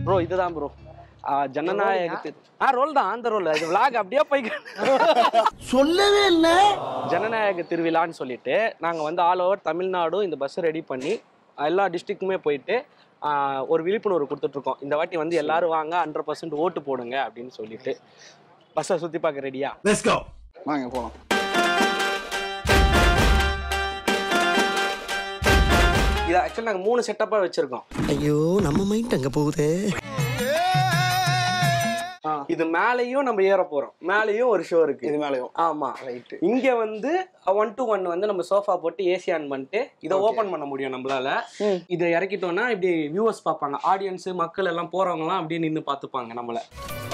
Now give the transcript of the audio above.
bro இதுதான் bro ஜனநாயகத்தில் ஆ role தான் அந்த ரோல் இது vlog அப்படியே போய் சொல்லவே இல்ல ஜனநாயக திருவிழான்னு சொல்லிட்டு நாங்க வந்து ஆல் ஓவர் தமிழ்நாடும் இந்த பஸ் ரெடி பண்ணி எல்லா டிஸ்ட்ரிக்ட்டுமே போயிட்டு ஆ, ஒரு விழிப்புணர்வு கொடுத்துட்டு இருக்கோம் இந்த வாட்டி வந்து எல்லாரும் வாங்க ஹண்ட்ரட் பர்சன்ட் ஓட்டு போடுங்க அப்படின்னு சொல்லிட்டு பஸ்ஸை சுத்தி பார்க்க ரெடியா லெட்ஸ் கோ வாங்க போலாம் இது ஆக்சுவலி நாங்க மூணு செட்டப்பா வச்சிருக்கோம் ஐயோ நம்ம மைண்ட் அங்க போகுதே இது மேலேயும் நம்ம ஏற போறோம் மேலேயும் ஒரு ஷோ இருக்கு இது மேலயும் ஆமா ரைட் இங்க வந்து ஒன் டு ஒன் வந்து நம்ம சோஃபா போட்டு ஏசி ஆன் பண்ணிட்டு இதை ஓபன் பண்ண முடியும் நம்மளால இதை இறக்கிட்டோம்னா இப்படி வியூவர்ஸ் பார்ப்பாங்க ஆடியன்ஸ் மக்கள் எல்லாம் போறவங்க எல்லாம் அப்படியே நின்று பார்த்துப்பாங்க நம்மள